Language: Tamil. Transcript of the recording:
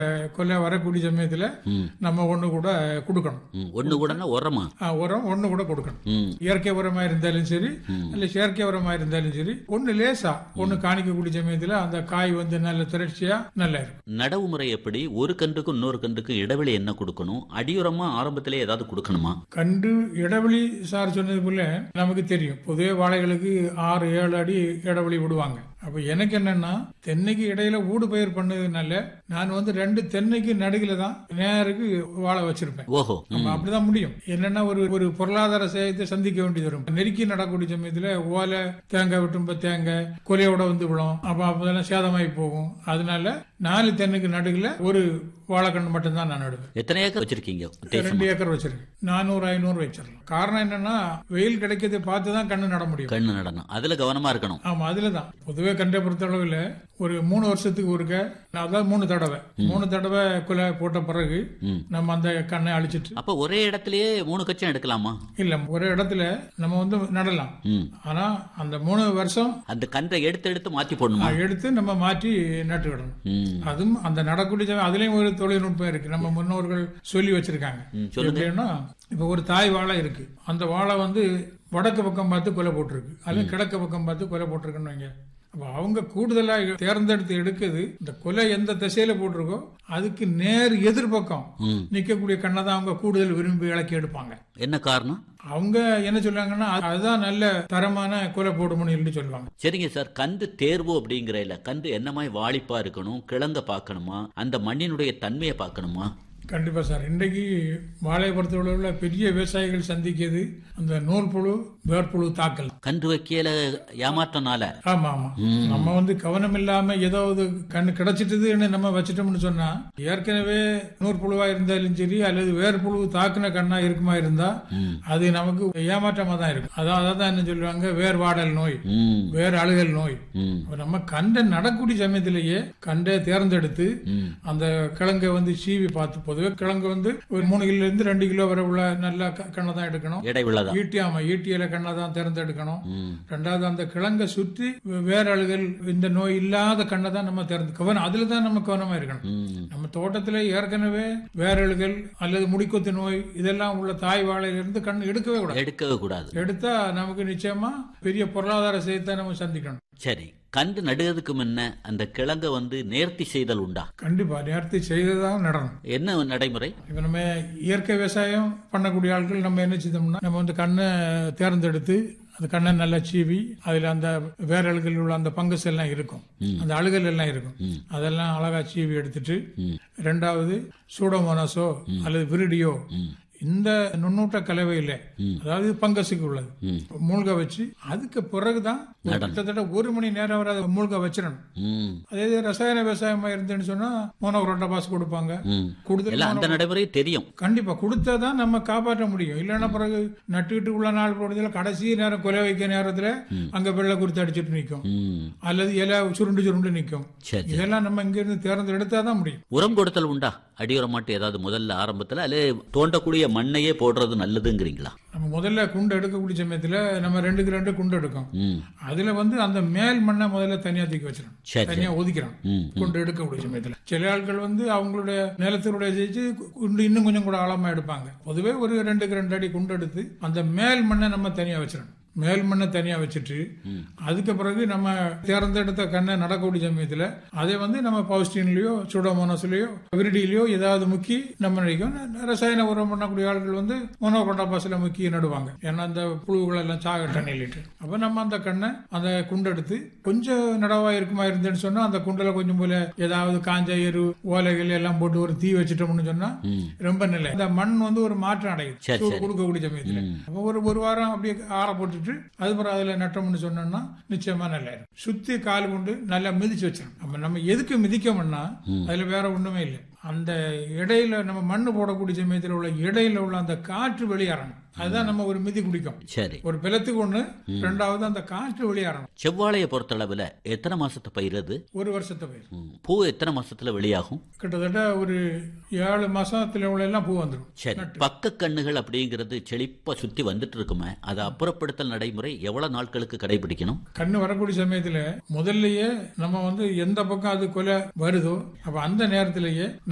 அஹ், கொலை வரக்கூடிய சமயத்துல ம். நம்ம ஒண்ணு கூட கொடுக்கணும் ம், ஒண்ணு கூடனா உரமா ஆ, உரம் ஒண்ணு கூட கொடுக்கணும் ம் இயற்கை உரமா இருந்தாலும் சரி இல்ல செயற்கை உரமா இருந்தாலும் சரி ஒண்ணு லேசா ஒண்ணு காணிக்கக்கூடிய சமயத்துல அந்த காய் வந்து நல்ல திரட்சியா நல்லா இருக்கும் நடவு முறை எப்படி ஒரு கன்றுக்கும் இன்னொரு கன்றுக்கும் இடைவெளி என்ன கொடுக்கணும் அடியுரமா ஆரம்பத்திலே ஏதாவது கொடுக்கணுமா கண்டு இடைவெளி சார் சொன்னது போல நமக்கு தெரியும் பொதுவே வாழைகளுக்கு ஆறு ஏழு அடி இடைவெளி விடுவாங்க அப்ப எனக்கு என்னன்னா தென்னைக்கு இடையில ஊடு பயிர் பண்ணதுனால நான் வந்து ரெண்டு தென்னைக்கு நடுகில தான் நேருக்கு வாழை வச்சிருப்பேன் ஓஹோ நம்ம அப்படிதான் முடியும் என்னன்னா ஒரு ஒரு பொருளாதார சேதத்தை சந்திக்க வேண்டியது வரும் நெருக்கி நடக்கூடிய சமயத்துல ஓலை தேங்காய் விட்டும்ப தேங்காய் கொலையோட வந்து விடும் அப்ப அப்பதெல்லாம் சேதமாயி போகும் அதனால நாலு தென்னைக்கு நடுவில் ஒரு வாழைக்கன்று மட்டும்தான் நான் நடுவேன் எத்தனை ஏக்கர் வச்சிருக்கீங்க உத்தேசமா? ரெண்டு ஏக்கர் வச்சிருக்கேன் நானூறு ஐநூறு வச்சிடலாம் காரணம் என்னன்னா வெயில் கிடைக்கிறதை பார்த்து தான் கண்ணு நட முடியும் கண்ணு நடனம் அதுல கவனமா இருக்கணும் ஆமா அதுல தான் பொதுவே கண்டை பொறுத்த அளவுல ஒரு மூணு வருஷத்துக்கு ஒருக்க அதாவது மூணு தடவை மூணு தடவை குலை போட்ட பிறகு ம். நம்ம அந்த கண்ணை அழிச்சிட்டு அப்ப ஒரே இடத்திலேயே மூணு கச்சம் எடுக்கலாமா இல்ல ஒரு இடத்துல நம்ம வந்து நடலாம் ம் ஆனா அந்த மூணு வருஷம் அந்த கன்றை எடுத்து எடுத்து மாத்தி போடணுமா எடுத்து நம்ம மாற்றி நட்டு விடணும் ம் அதுவும் அந்த நடக்கூடிய சமயம் அதுலயும் ஒரு தொழில்நுட்பம் இருக்கு நம்ம முன்னோர்கள் சொல்லி வச்சிருக்காங்க ம், சொல்லுங்க. எப்படின்னா இப்ப ஒரு தாய் வாழை இருக்கு அந்த வாழை வந்து வடக்கு பக்கம் பார்த்து கொலை போட்டிருக்கு அல்லது கிழக்கு பக்கம் பார்த்து கொலை போட்டிருக்குன்னு வைங்க அப்ப அவங்க கூடுதலா தேர்ந்தெடுத்து எடுக்குது இந்த கொலை எந்த திசையில போட்டிருக்கோ அதுக்கு நேர் எதிர்பக்கம் ம் நிக்கக்கூடிய கண்ணை தான் அவங்க கூடுதல் விரும்பி இலக்கி எடுப்பாங்க என்ன காரணம் அவங்க என்ன சொல்றாங்கன்னா அதுதான் நல்ல தரமான கொலை போடுமணின்னு சொல்லுவாங்க சரிங்க சார் கன்று தேர்வு அப்படிங்கிறதுல கன்று என்ன மாதிரி வாளிப்பா இருக்கணும் கிழங்க பார்க்கணுமா அந்த மண்ணினுடைய தன்மையை பார்க்கணுமா கண்டிப்பா சார் இன்றைக்கு வாழை பொறுத்தவரையில பெரிய விவசாயிகள் சந்திக்கிறது அந்த நூல் புழு வேர்ப்புழு தாக்கல் கன்று வைக்கல ஏமாற்றனால ஆமா ஆமா நம்ம வந்து கவனம் இல்லாம ஏதாவது கண்ணு கிடைச்சிட்டுதுன்னு நம்ம வச்சிட்டோம்னு சொன்னா ஏற்கனவே நூற்புழுவா இருந்தாலும் சரி அல்லது வேர்ப்புழு தாக்குன கண்ணா இருக்குமா இருந்தா அது நமக்கு ஏமாற்றமா தான் இருக்கும் அதான் அதான் என்ன சொல்லுவாங்க வேர் வாடல் நோய் ம் வேர் அழுகல் நோய் ம் அப்ப நம்ம கண்டை நடக்கூடிய சமயத்திலேயே கண்டை தேர்ந்தெடுத்து ம் அந்த கிழங்கை வந்து சீவி பார்த்து பொதுவே கிழங்கு வந்து ஒரு மூணு கிலோ இருந்து ரெண்டு கிலோ வரை உள்ள நல்ல க- கண்ணை தான் எடுக்கணும் எடை உள்ளதா ஈட்டி ஆமா ஈட்டியில கண்ணை தான் தேர்ந்தெடுக்கணும் ம் ரெண்டாவது அந்த கிழங்கை சுற்றி வேற அழுகல் இந்த நோய் இல்லாத கண்ணை தான் நம்ம தேர்ந்து கவனம் அதுல தான் நம்ம கவனமா இருக்கணும் ம் நம்ம தோட்டத்துல ஏற்கனவே வேரழுகள் அல்லது முடிக்கொத்து நோய் இதெல்லாம் உள்ள தாய் வாழையிலிருந்து கண் எடுக்கவே கூடாது எடுக்கவே கூடாது எடுத்தா நமக்கு நிச்சயமா பெரிய பொருளாதார சேதத்தை நம்ம சந்திக்கணும் சரி கன்று நடுறதுக்கு முன்ன அந்த கிழங்க வந்து நேர்த்தி செய்தல் உண்டா கண்டிப்பா நேர்த்தி செய்ததான் நடணும் என்ன நடைமுறை இப்ப நம்ம இயற்கை விவசாயம் பண்ணக்கூடிய ஆட்கள் நம்ம என்ன செய்தோம்னா நம்ம வந்து கண்ணை தேர்ந்தெடுத்து அந்த கண்ணை நல்லா சீவி அதுல அந்த வேரல்கள் உள்ள அந்த பங்கஸ் எல்லாம் இருக்கும் அந்த அழுகல் எல்லாம் இருக்கும் அதெல்லாம் அழகா சீவி எடுத்துட்டு ரெண்டாவது சூடோமோனாஸோ அல்லது விரிடியோ இந்த நுண்ணூட்ட கலவையில அதாவது பங்கஸுக்கு உள்ளது மூழ்க வச்சு அதுக்கு பிறகுதான் ஒரு கிட்டத்தட்ட ஒரு மணி நேரம் வரை அதை மூழ்க வச்சிடணும் ம் அதே இது ரசாயன விவசாயமா இருந்துன்னு சொன்னா மோனோக்ரோட்டா பாஸ் கொடுப்பாங்க ம் கூடுதல் எல்லாம் அந்த நடைமுறை தெரியும் கண்டிப்பா கொடுத்தாதான் நம்ம காப்பாற்ற முடியும் இல்லைன்னா பிறகு நட்டுக்கிட்டு உள்ள நாள் போடுறதுல கடைசி நேரம் கொலை வைக்க நேரத்துல அங்க வெள்ளை குறித்து அடிச்சிட்டு நிக்கும் ம் அல்லது இலை சுருண்டு சுருண்டு நிக்கும் சரி இதெல்லாம் நம்ம இங்க இருந்து தேர்ந்தெடுத்தாதான் முடியும் உரம் கொடுத்தல் உண்டா அடியுரம் மாட்டு ஏதாவது முதல்ல ஆரம்பத்துல அல்ல தோண்டக்கூடிய மண்ணையே போடுறது நல்லதுங்கிறீங்களா நம்ம முதல்ல குண்டு எடுக்கக்கூடிய சமயத்துல நம்ம ரெண்டுக்கு ரெண்டு குண்டு எடுக்கும் ம் அதுல வந்து அந்த மேல் மண்ணை முதல்ல தனியா தூக்கி வச்சிடணும் சரி தனியா ஒதுக்கிறோம் ம் குண்டு எடுக்கக்கூடிய சமயத்துல சில ஆட்கள் வந்து அவங்களுடைய நிலத்தினுடைய ஜெயிச்சு குண்டு இன்னும் கொஞ்சம் கூட ஆழமா எடுப்பாங்க பொதுவே ஒரு ரெண்டுக்கு ரெண்டு அடி குண்டு எடுத்து அந்த மேல் மண்ணை நம்ம தனியா வச்சிடணும் மேல் மண்ணை தனியா வச்சுட்டு அதுக்கு பிறகு நம்ம தேர்ந்தெடுத்த கண்ணை நடக்கக்கூடிய சமயத்துல அதை வந்து நம்ம பவுஸ்டின்லயோ சுடோமோனஸ்லயோ விரிடியிலயோ ஏதாவது முக்கி நம்ம நினைக்கும் ரசாயன உரம் பண்ணக்கூடிய ஆட்கள் வந்து மோனோகொண்டா பாசில முக்கி நடுவாங்க ஏன்னா அந்த புழுகள் எல்லாம் சாகட்ட நில்லிட்டு அப்ப நம்ம அந்த கண்ணை அந்த குண்டெடுத்து கொஞ்சம் நடவா இருக்குமா இருந்துன்னு சொன்னா அந்த குண்டுல கொஞ்சம் போல ஏதாவது காஞ்ச எரு ஓலைகள் எல்லாம் போட்டு ஒரு தீ வச்சுட்டோம்னு சொன்னா ரொம்ப நிலை இந்த மண் வந்து ஒரு மாற்றம் அடையுது சரி, சூடு கொடுக்கக்கூடிய சமயத்துல அப்ப ஒரு ஒரு வாரம் அப்படியே ஆற போட்டுட்டு அதுக்கப்புறம் அதுல நட்டோம்னு சொன்னோம்னா நிச்சயமா நல்லா இருக்கும் சுத்தி கால் கொண்டு நல்லா மிதிச்சு வச்சிடணும் நம்ம நம்ம எதுக்கு மிதிக்கோம்னா அதுல வேற ஒண்ணுமே இல்லை அந்த இடையில நம்ம மண்ணு போடக்கூடிய சமயத்துல உள்ள இடையில உள்ள அந்த காற்று வெளியேறணும் அதுதான் நம்ம ஒரு மிதி குடிக்கும் சரி ஒரு பிளத்துக்கு ஒண்ணு ரெண்டாவது அந்த காற்று வெளியேறணும் செவ்வாழையை பொறுத்தளவுல எத்தனை மாசத்து பயிரது ஒரு வருஷத்தை பயிர் ம். பூ எத்தனை மாசத்துல வெளியாகும் கிட்டத்தட்ட ஒரு ஏழு மாசத்துல உள்ள எல்லாம் பூ வந்துடும் சரி பக்க கண்ணுகள் அப்படிங்கிறது செழிப்பா சுத்தி வந்துட்டு இருக்குமே அதை அப்புறப்படுத்தல் நடைமுறை எவ்வளவு நாட்களுக்கு கடைபிடிக்கணும் கண்ணு வரக்கூடிய சமயத்துல முதல்லயே நம்ம வந்து எந்த பக்கம் அது கொலை வருதோ அப்ப அந்த நேரத்திலேயே